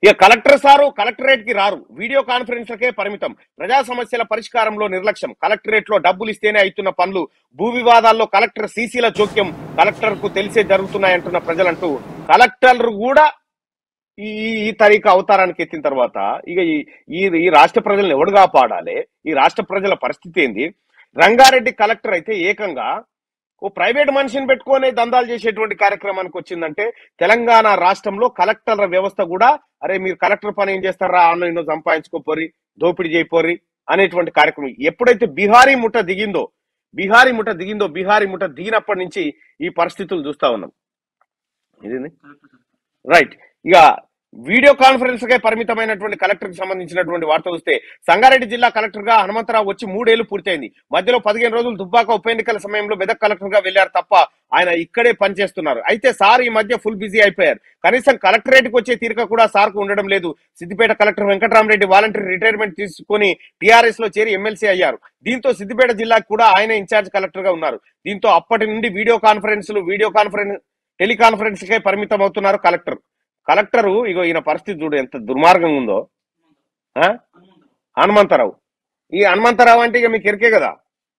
ఇక collector sir collectorate కి రారు వీడియో కాన్ఫరెన్స్లకే పరిమితం ప్రజా సమస్యల పరిష్కారంలో నిర్లక్ష్యం కలెక్టరేట్ లో డబ్బులు ఇస్తేనే అవుతున్న పనులు భూ వివాదాల్లో కలెక్టర్ సీసీల జోక్యం కలెక్టర్ కు తెలిసే జరుగుతున్నాయంటున్న ప్రజలంటూ కలెక్టర్ కూడా ఈ ఈ- ఈ తరీకా అవతారానికి ఎత్తిన తర్వాత ఇక ఈ ఈ ఈ రాష్ట్ర ప్రజలను ఎవడు కాపాడాలి ఈ రాష్ట్ర ప్రజల పరిస్థితి ఏంది రంగారెడ్డి కలెక్టర్ అయితే ఏకంగా ఓ ప్రైవేట్ మనిషిని పెట్టుకొని దందాలు చేసేటువంటి కార్యక్రమానికి వచ్చిందంటే తెలంగాణ రాష్ట్రంలో కలెక్టర్ల వ్యవస్థ కూడా అరే మీరు కలెక్టర్ పని ఏం చేస్తారా ఆన్లో ఎన్నో సంపాదించుకోపోరి దోపిడీ చేయపోరి అనేటువంటి కార్యక్రమం ఎప్పుడైతే బీహారీ ముఠ దిగిందో బీహారీ ముఠ దిగిందో బీహారీ ముఠ దిగినప్పటి నుంచి ఈ పరిస్థితులు చూస్తా ఉన్నాం ఇదేంది రైట్ ఇక వీడియో కాన్ఫరెన్స్ కే పరిమితమైనటువంటి కలెక్టర్ కి సంబంధించినటువంటి వార్త వస్తే సంగారెడ్డి జిల్లా కలెక్టర్ గా హనుమంతరావు వచ్చి మూడేళ్లు పూర్తయింది మధ్యలో పదిహేను రోజులు దుబ్బాక ఉప ఎన్నికల సమయంలో మెదక్ కలెక్టర్ గా వెళ్లారు తప్ప ఆయన ఇక్కడే పనిచేస్తున్నారు అయితే సార్ ఈ మధ్య ఫుల్ బిజీ అయిపోయారు కనీసం కలెక్టరేట్ కి వచ్చే తీరిక కూడా సార్ కు ఉండడం లేదు Siddipet collector Venkatarama Reddy volunteer retirement తీసుకుని టీఆర్ఎస్ లో చేరి ఎమ్మెల్సీ అయ్యారు దీంతో సిద్దిపేట జిల్లాకు కూడా ఆయన ఇన్ఛార్జ్ కలెక్టర్ గా ఉన్నారు దీంతో అప్పటి నుండి వీడియో కాన్ఫరెన్స్లు వీడియో కాన్ఫరెన్స్ టెలికాన్ఫరెన్స్ కే పరిమితం అవుతున్నారు కలెక్టర్ కలెక్టర్ ఇగో ఈయన పరిస్థితి చూడు ఎంత దుర్మార్గంగా ఉందో ఆ? హనుమంతరావు ఈ హనుమంతరావు అంటే ఇక మీకు ఎరికే కదా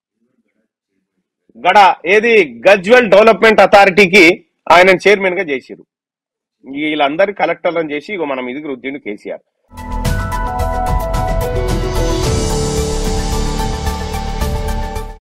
గడ ఏది గజ్వెల్ డెవలప్మెంట్ అథారిటీకి ఆయన చైర్మన్ గా చేసిరు వీళ్ళందరి కలెక్టర్లను చేసి ఇగో మనం ఇదికి రుద్దిండు కేసీఆర్